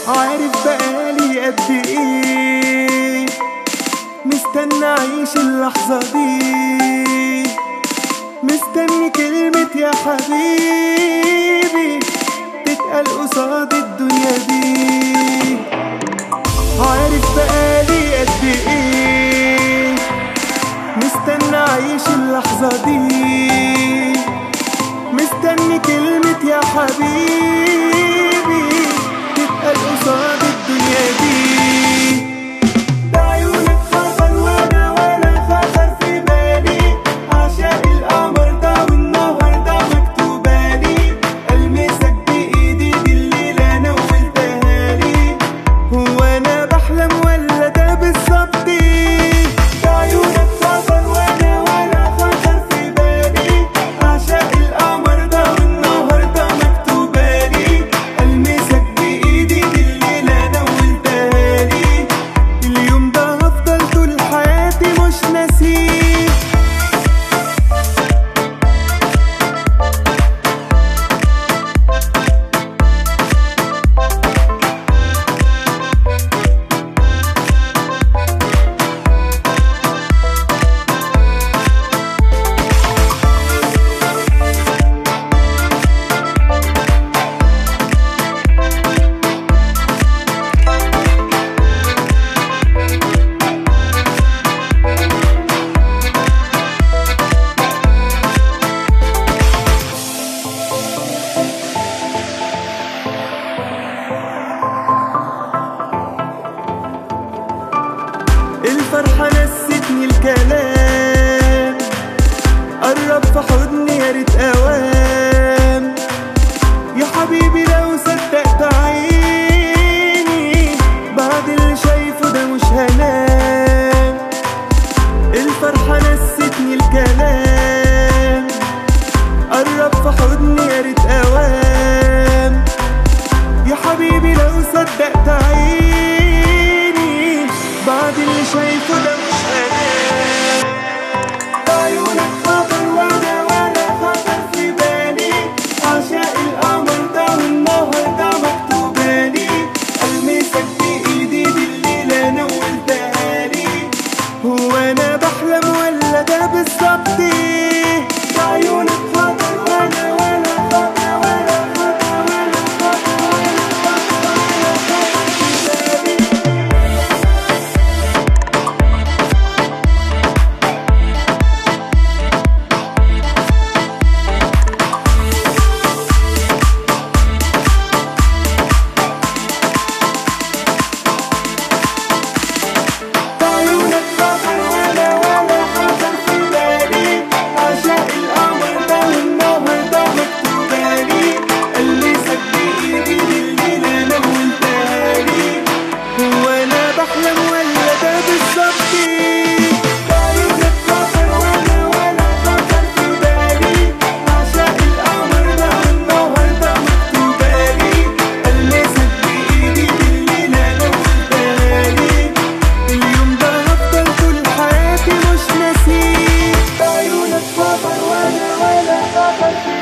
عارف بقالي قد ايه مستنى اعيش اللحظة دي مستني كلمة يا حبيبي تتقال قصاد الدنيا دي عارف بقالي قد ايه مستنى اعيش اللحظة دي مستني كلمة يا حبيبي تتقال قصاد الدنيا دي ده عيونك خطر وانا ولا خطر في بالي عشاق القمر ده والنهر ده مكتوبالي المسك بايدي دي الليلة نولتها لي هو انا بحلم ولا ده بالظبط ده عيونك خطر وانا ولا خطر في بالي عشاق القمر ده والنهر ده مكتوبالي المسك بايدي دي الليلة نولتها لي اليوم ده هفضل طول حياتي مش ناسيه الفرحة نستني الكلام قرب في حضني يا ريت اوام يا حبيبي لو صدقت عيني بعد اللي شايفه ده مش هنام الفرحة نستني الكلام قرب في حضني يا ريت اوام يا حبيبي لو صدقت عيني بعد اللي شايفه ده مش انا عيونك خطر وانا وانا خطر في بالي عشاق القمر ده والنهر ده مكتوبالي المسك بايدي دي الليله نولتها لي هو انا بحلم ولا ده بالظبط ده عيونك خطر وانا وانا خطر وانا خطر وانا خطر وانا خطر وانا خطر في بالي عيونك خطر وانا وانا خطر في بالي عشاق القمر ده والنهر ده مكتوبالي المسك بايدي دي الليله نولتها لي هو انا بحلم ولا ده بالظبط عيونك خطر وانا وانا خطر في بالي عشاق القمر ده والنهر ده مكتوبالي المسك بايدي دي الليله نولتها لي اليوم ده هفضل طول حياتي مش ناسيه عيونك خطر وانا ولا خطر في